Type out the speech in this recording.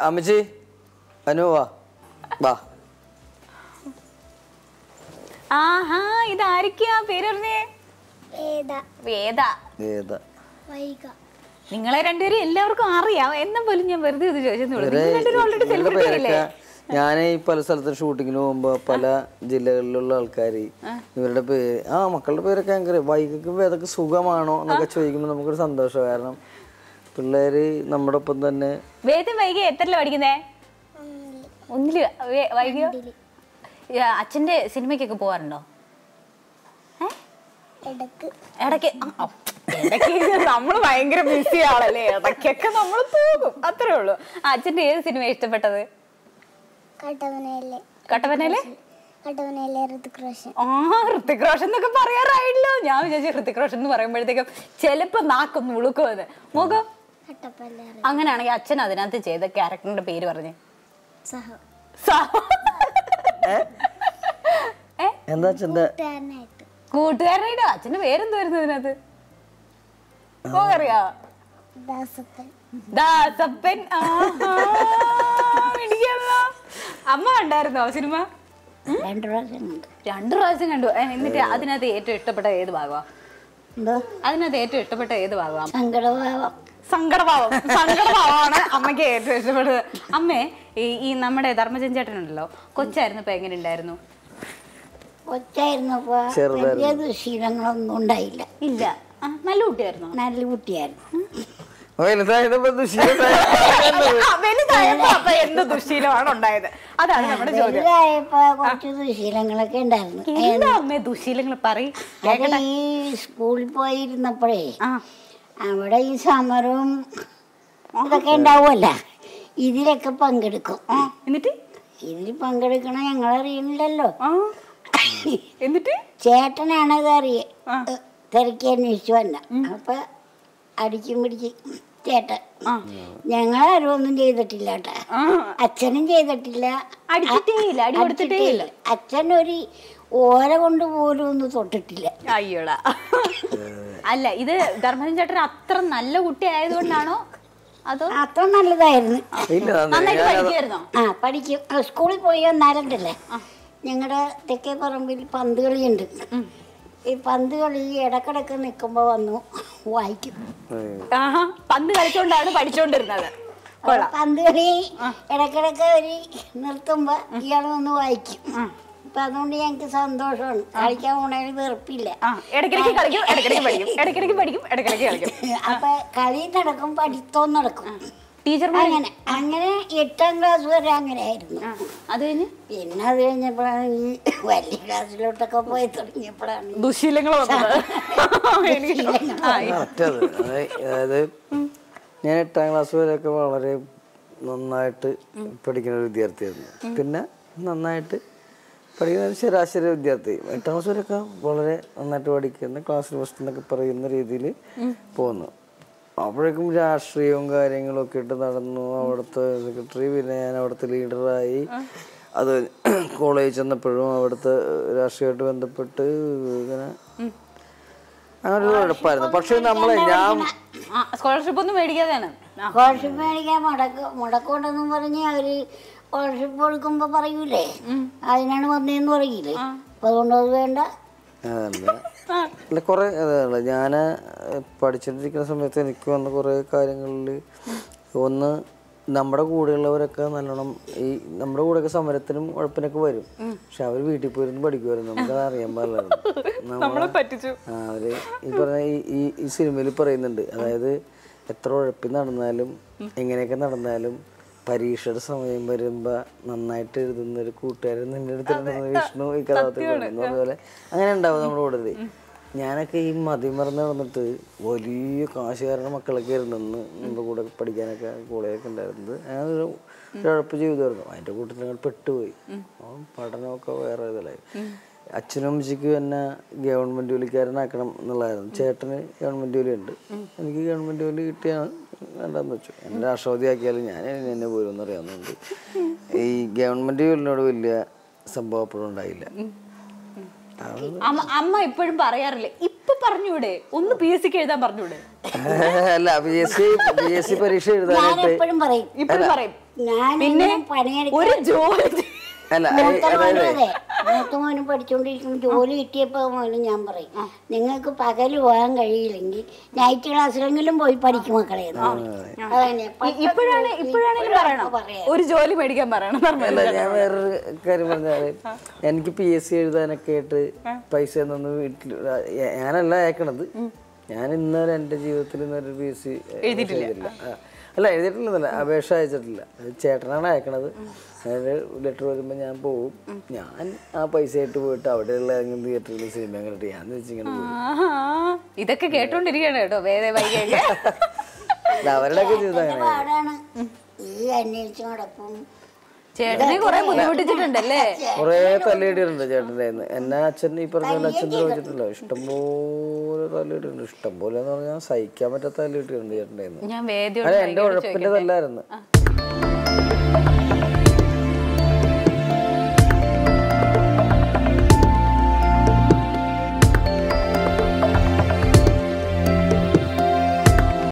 അമ്മച്ചി അനു വാ വാ ആഹാ ഇതായിരിക്കാ പേര് പറഞ്ഞേ ഏതാ വേദ ഏതാ വൈക നിങ്ങളെ രണ്ടുപേരും എല്ലാവർക്കും അറിയാം എന്നെ പോലും ഞാൻ വെറുതെ ഇത് ചോദിച്ചെന്ന് ഇവരെ നിങ്ങൾ രണ്ടുപേരും ഓൾറെഡി ഇവരുടെ സെലിബ്രിറ്റി പേരൊക്കെ അല്ലേ ഞാൻ ഈ പല സ്ഥലത്തും ഷൂട്ടിങ്ങിന് പോകുമ്പോ പല ജില്ലകളിലുള്ള ആൾക്കാർ ഇവരുടെ പേര് ആ മക്കളുടെ പേരൊക്കെ ഭയങ്കര വൈകക്കും വേദക്ക് സുഖമാണോ എന്നൊക്കെ ചോദിക്കുമ്പോൾ നമുക്കൊരു സന്തോഷം കാരണം പിള്ളേര് നമ്മുടെ ഒപ്പം തന്നെ വേദം വൈകി എത്രല്ല പഠിക്കുന്നേ ഒന്നില് വേ- വൈകിയോ ഈ അച്ഛന്റെ സിനിമയ്ക്കൊക്കെ പോവാറുണ്ടോ ഏ? ഇടക്ക് ഇടയ്ക്ക് ആ, ആ, ഇടയ്ക്ക് നമ്മൾ ഭയങ്കര ബിസി ആളല്ലേ ഇടയ്ക്കൊക്കെ നമ്മൾ പോകും അത്രേ ഉള്ളൂ ആ, അച്ഛന്റെ ഏത് സിനിമ ഇഷ്ടപ്പെട്ടത് കട്ടവനയിലെ കട്ടപ്പനയിലെ കട്ടവനയിലെ ഋതിക് റോഷൻ ആ ഋത്തിക് റോഷൻ എന്നൊക്കെ പറയാറായില്ലോ ഞാൻ വിചാരിച്ചു ഋത്തിക് റോഷൻ എന്ന് പറയുമ്പോഴത്തേക്കും ചിലപ്പോ നാക്കൊന്ന് ഉളുക്കുമെന്ന് മുഖം കട്ടപ്പല്ല അങ്ങനെയാണെങ്കിൽ അച്ഛൻ അതിനകത്ത് ചെയ്ത ക്യാരക്ടറിന്റെ പേര് പറഞ്ഞേ സഹ ഏ എന്താ അച്ഛൻ്റെ കൂട്ടുകാരനായിട്ട് കൂട്ടുകാരനായിട്ട് അച്ഛന്റെ പേരെന്തായിരുന്നു ഇതിനകത്ത് അറിയാ ദാസപ്പൻ ദാസപ്പൻ ആഹാ, മിടുക്കിയാണല്ലോ. അമ്മ കണ്ടായിരുന്നോ സിനിമ രണ്ടു പ്രാവശ്യം കണ്ടു രണ്ടു പ്രാവശ്യം കണ്ടു ഏ, എന്നിട്ട് അതിനകത്ത് ഏറ്റവും ഇഷ്ടപ്പെട്ട ഏത് ഭാഗമാ എന്തോ അതിനകത്ത് ഏറ്റവും ഇഷ്ടപ്പെട്ട ഏത് ഭാഗമാ സങ്കടഭാവം സങ്കടഭാവം സങ്കടഭാവമാണ് അമ്മയ്ക്ക് ഏറ്റവും ഇഷ്ടപ്പെട്ടത് അമ്മേ ഈ ഈ നമ്മുടെ ധർമ്മജൻ ചേട്ടനുണ്ടല്ലോ കൊച്ചായിരുന്നപ്പോ എങ്ങനെ ഉണ്ടായിരുന്നു കൊച്ചായിരുന്നപ്പോ വലിയ ദുശീലങ്ങളൊന്നും ഉണ്ടായില്ല ഇല്ല ആ, നല്ല കുട്ടിയായിരുന്നു നല്ല കുട്ടിയായിരുന്നു വലുതായതപ്പോ ദുശീലമായി. വലുതായപ്പോ അപ്പൊ എന്ത് ദുശീലമാണ് ഉണ്ടായത് അതാണ് നമ്മുടെ ചോദ്യം വലുതായപ്പോ കുറച്ച് ദുശീലങ്ങളൊക്കെ ഉണ്ടായിരുന്നു എന്താ അമ്മേ ദുശീലങ്ങൾ പറയും അത് ഈ സ്കൂളിൽ പോയിരുന്നപ്പോഴേ ആ അവിടെ ഈ സമരവും ഇതൊക്കെ ഉണ്ടാവുമല്ല ഇതിലൊക്കെ പങ്കെടുക്കും ആ എന്നിട്ട് ഇതിൽ പങ്കെടുക്കണ ഞങ്ങളറിയണില്ലല്ലോ ആ എന്നിട്ട് ചേട്ടനാണ് ഇത് അറിയ ആ. തിരക്കി അന്വേഷിച്ചു വന്ന അപ്പൊ അടിക്കും പിടിക്കും ചേട്ടൻ ആ. ഞങ്ങളാരും ഒന്നും ചെയ്തിട്ടില്ല കേട്ടാ ആ അച്ഛനും ചെയ്തിട്ടില്ല അടിച്ചിട്ടേ ഇല്ല അടി കൊടുത്തിട്ടേ ഇല്ല അച്ഛൻ ഒരു ഓര കൊണ്ട് പോലും ഒന്നും തൊട്ടിട്ടില്ല അയ്യോടാ അല്ല ഇത് ധർമ്മജൻ ചേട്ടൻ അത്ര നല്ല കുട്ടി ആയതുകൊണ്ടാണോ അതോ അത്ര നല്ലതായിരുന്നു ഇല്ല നന്ദി. നന്നായിട്ട് പഠിക്കുമായിരുന്നോ ആ പഠിക്കും ആ, സ്കൂളിൽ പോയി വന്നാലുണ്ടല്ലേ ഞങ്ങളുടെ തെക്കേ പറമ്പിൽ പന്ത് കളിയുണ്ട് ഈ പന്ത് കളി ഇടക്കിടക്ക് നിൽക്കുമ്പോൾ വന്നു വായിക്കും ആഹാ പന്ത് കളിച്ചോണ്ടാണ് പഠിച്ചോണ്ടിരുന്നത് കൊള്ളാം പന്ത് കളി ഇടക്കിടക്ക് ഒരു നിർത്തുമ്പോ ഇയാൾ വന്ന് വായിക്കും അപ്പൊ അതുകൊണ്ട് ഞങ്ങൾക്ക് സന്തോഷമാണ് കളിക്കാൻ പോണതിൽ വെറുപ്പില്ല ആ ഇടയ്ക്കിടയ്ക്ക് കളിക്കും ഇടയ്ക്കിടയ്ക്ക് പഠിക്കും ഇടയ്ക്കിടയ്ക്ക് പഠിക്കും ഇടയ്ക്കിടയ്ക്ക് കളിക്കും അപ്പൊ കളി നടക്കും പഠിത്തവും നടക്കും ടീച്ചർമാർ അങ്ങനെ അങ്ങനെ എട്ടാം ക്ലാസ് വരെ അങ്ങനെ ആയിരുന്നു അത് കഴിഞ്ഞ് പിന്നെ അത് കഴിഞ്ഞപ്പോഴാണ് ഈ വലിയ ക്ലാസ്സിലോട്ടൊക്കെ പോയി തുടങ്ങിയപ്പോഴാണ് ദുശീലങ്ങൾ വന്നത് എനിക്ക് ആ, മറ്റത് അതായത് ഞാൻ എട്ടാം ക്ലാസ് വരെയൊക്കെ വളരെ നന്നായിട്ട് പഠിക്കുന്ന ഒരു വിദ്യാർത്ഥിയായിരുന്നു പിന്നെ നന്നായിട്ട് പഠിക്കുന്ന ഒരു ശരാശരി വിദ്യാർത്ഥി എട്ടാം ക്ലാസ് വരെയൊക്കെ വളരെ നന്നായിട്ട് പഠിക്കുന്ന ക്ലാസ്സിൽ ഫസ്റ്റ് എന്നൊക്കെ പറയുന്ന രീതിയിൽ പോന്നു അപ്പോഴേക്കും രാഷ്ട്രീയവും കാര്യങ്ങളും ഒക്കെ ഇട്ട് നടന്നു അവിടുത്തെ സെക്രട്ടറി പിന്നെ ഞാൻ അവിടുത്തെ ലീഡറായി അത് കോളേജ് ചെന്നപ്പോഴും അവിടുത്തെ രാഷ്ട്രീയമായിട്ട് ബന്ധപ്പെട്ട് ഇങ്ങനെ അങ്ങനെ ഒരു കുഴപ്പമായിരുന്നു പക്ഷെ നമ്മളെ ഞാൻ ആ സ്കോളർഷിപ്പ് ഒന്നും മേടിക്കാതെയാണ് ആ, സ്കോളർഷിപ്പ് മേടിക്കാൻ മുടക്ക് മുടക്കമുണ്ടെന്നും പറഞ്ഞ് അവര് സ്കോളർഷിപ്പ് കൊടുക്കുമ്പോ പറയൂലേ അതിനാണ് വന്നതെന്ന് പറയില്ലേ അപ്പൊ അതുകൊണ്ട് അത് വേണ്ട അതല്ല അല്ല കുറെ അതല്ല ഞാൻ പഠിച്ചിട്ടിരിക്കുന്ന സമയത്ത് എനിക്ക് വന്ന കുറെ കാര്യങ്ങളിൽ ഒന്ന് നമ്മുടെ കൂടെയുള്ളവരൊക്കെ നല്ലോണം ഈ നമ്മുടെ കൂടെയൊക്കെ സമരത്തിനും ഉഴപ്പിനൊക്കെ വരും പക്ഷെ അവർ വീട്ടിൽ പോയിരുന്നു പഠിക്കുമായിരുന്നു നമുക്കത് അറിയാൻ പാടില്ലായിരുന്നു നമ്മളെ പറ്റിച്ചു ആ, അവര് ഈ പറഞ്ഞ ഈ ഈ ഈ സിനിമയിൽ പറയുന്നുണ്ട് അതായത് എത്ര ഉഴപ്പി നടന്നാലും എങ്ങനെയൊക്കെ നടന്നാലും പരീക്ഷയുടെ സമയം വരുമ്പോ നന്നായിട്ട് എഴുതുന്ന ഒരു കൂട്ടുകാരൻ നിന്റെ അടുത്ത് വിഷ്ണു ഈ കഥാപാത്രം പോലെ അങ്ങനെ ഉണ്ടാവും നമ്മുടെ കൂടെ ഞാനൊക്കെ ഈ മതിമറന്ന് നടന്നിട്ട് വലിയ കാശുകാരുടെ മക്കളൊക്കെ ആയിരുന്നു അന്ന് നമ്മുടെ കൂടെ പഠിക്കാനൊക്കെ കോളേജൊക്കെ ഉണ്ടായിരുന്നത് ഞാനൊരു ഒരു ഉഴപ്പ് ജീവിതമായിരുന്നു അതിന്റെ കൂട്ടത്തിൽ ഞങ്ങൾ പെട്ടുപോയി അപ്പം പഠനമൊക്കെ വേറെ ഇതിലായി അച്ഛനും അമ്മച്ചിക്ക് എന്നെ ഗവൺമെന്റ് ജോലിക്കാരനാക്കണം എന്നുള്ളതായിരുന്നു ചേട്ടന് ഗവൺമെന്റ് ജോലി ഉണ്ട് എനിക്ക് ഗവൺമെന്റ് ജോലി കിട്ടിയാണ് വേണ്ടെന്ന് വെച്ചു എന്നെ രാഷ്ട്രപതിയാക്കിയാലും ഞാൻ എന്നെ പോലും അറിയാവുന്നുണ്ട് ഈ ഗവൺമെന്റ് ജോലിനോട് വലിയ സംഭവം അപ്പോഴും ഉണ്ടായില്ല അമ്മ അമ്മ ഇപ്പോഴും പറയാറില്ലേ ഇപ്പൊ പറഞ്ഞൂടെ ഒന്ന് പി എസ് സിക്ക് എഴുതാൻ പറഞ്ഞൂടെ അല്ല P S C P S C പരീക്ഷ ഞാൻ എഴുതാനായിട്ട് എപ്പോഴും പറയും ഇപ്പഴും പറയും ഞാൻ പിന്നെ ഇങ്ങനെ പണിയെടുക്കാൻ ഒരു ജോലി അല്ല മൂത്ത മോനും അതായത് അതെ മൂത്ത മോനും പഠിച്ചുകൊണ്ടിരിക്കുമ്പോൾ ജോലി കിട്ടിയപ്പോ മോനും ഞാൻ പറയും നിങ്ങൾക്ക് പകല് പോകാൻ കഴിയില്ലെങ്കിൽ നൈറ്റ് ക്ലാസ്സിലെങ്കിലും പോയി പഠിക്കും മക്കളെ എന്ന് പറയും. അതന്നെ ഇപ്പോഴാണ് ഇപ്പോഴാണെങ്കിലും പറയണം പറയാം ഒരു ജോലി മേടിക്കാൻ പറയണം അല്ല പറഞ്ഞു ഞാൻ വേറൊരു കാര്യം പറഞ്ഞാല് എനിക്ക് പി എസ് സി എഴുതാനൊക്കെ ആയിട്ട് പൈസ ഒന്നും വീട്ടിൽ ഞാനല്ല അയക്കണത് ഞാൻ ഇന്നലെ എൻ്റെ ജീവിതത്തിൽ ഇന്നൊരു പി എസ് സി എഴുതിയിട്ടില്ല ആ. അല്ല എഴുതിയിട്ടില്ലെന്നല്ല അപേക്ഷ അയച്ചിട്ടില്ല അത് ചേട്ടനാണ് അയക്കണത് ലെറ്റർ വരുമ്പോൾ ഞാൻ പോവും ഞാൻ ആ പൈസ ആയിട്ട് പോയിട്ട് അവിടെയുള്ള ഏതെങ്കിലും തിയേറ്ററിൽ സിനിമ കണ്ടിട്ട് ഞാൻ വെച്ചിങ്ങനെ പോകും ആഹാ. ഇതൊക്കെ കേട്ടോണ്ടിരിക്കുകയാണ് കേട്ടോ വേറെ വൈകിയൊക്കെ അല്ല, അവരുടെയൊക്കെ ജീവിതം അങ്ങനെ പാടാണ് ഈ അന്വേഷിച്ച് നടക്കും ചേട്ടനെ കുറെ ബുദ്ധിമുട്ടിച്ചിട്ടുണ്ടല്ലേ കുറേ തല്ലിയിട്ടിട്ടുണ്ട് ചേട്ടൻ്റെ കയ്യിന്ന്. എന്നെ അച്ഛൻ ഈ പറഞ്ഞ പോലെ അച്ഛൻ ചോദിച്ചിട്ടില്ല ഇഷ്ടംപോലെ തല്ലിയിട്ടുണ്ട് ഇഷ്ടംപോലെ എന്ന് പറഞ്ഞാൽ സഹിക്കാൻ പറ്റാത്ത തല്ലിയിട്ടുണ്ട് ചേട്ടൻ്റെ കയ്യിന്ന്. ഞാൻ വേദിയോട് അല്ല എന്റെ ഉഴപ്പിന്റെ തല്ലായിരുന്നു